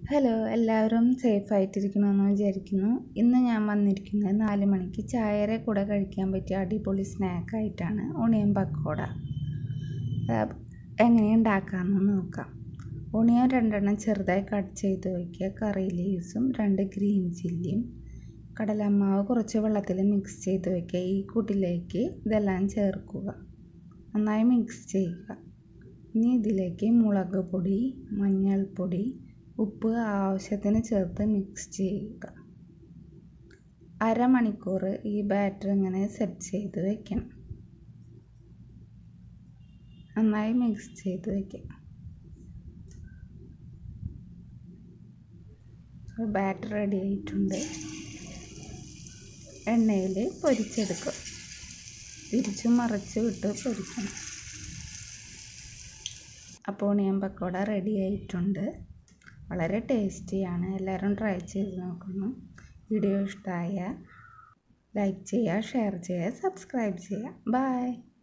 hello എല്ലാവരും safe ആയിട്ടിരിക്കണമെന്ന് വിചാരിക്കുന്നു ഇന്ന് ഞാൻ വന്നിരിക്കുന്നത് നാല് മണിക്ക് ചായയുടെ കൂടെ കഴിക്കാൻ പറ്റിയ അടിപൊളി സ്നാക്കായിട്ടാണ് ഒണിയൻ പക്കോട അത് എങ്ങനെ ഉണ്ടാക്കാമെന്ന് നോക്കാം ഒണിയൻ രണ്ടെണ്ണം ചെറുതായി കട്ട് ചെയ്ത് വയ്ക്കുക കറി ലീവ്സും രണ്ട് ഗ്രീൻ ചില്ലിയും കടലമാവ് കുറച്ച് വെള്ളത്തിൽ മിക്സ് ചെയ്ത് വയ്ക്കുക ഈ കൂട്ടിലേക്ക് ഇതെല്ലാം ചേർക്കുക നന്നായി മിക്സ് ചെയ്യുക ഇനി ഇതിലേക്ക് മുളക് പൊടി മഞ്ഞൾപ്പൊടി ഉപ്പ് ആവശ്യത്തിന് ചേർത്ത് മിക്സ് ചെയ്യുക അരമണിക്കൂർ ഈ ബാറ്റർ ഇങ്ങനെ സെറ്റ് ചെയ്ത് വയ്ക്കണം നന്നായി മിക്സ് ചെയ്ത് വയ്ക്കാം ബാറ്റർ റെഡി ആയിട്ടുണ്ട് എണ്ണയിൽ പൊരിച്ചെടുക്കുക തിരിച്ചു മറിച്ച് വിട്ട് പൊരിക്കണം അപ്പോൾ ഒണിയൻ പക്കോട റെഡി ആയിട്ടുണ്ട് വളരെ ടേസ്റ്റിയാണ് എല്ലാവരും ട്രൈ ചെയ്ത് നോക്കണം വീഡിയോ ഇഷ്ടമായ ലൈക്ക് ചെയ്യുക ഷെയർ ചെയ്യുക സബ്സ്ക്രൈബ് ചെയ്യുക ബൈ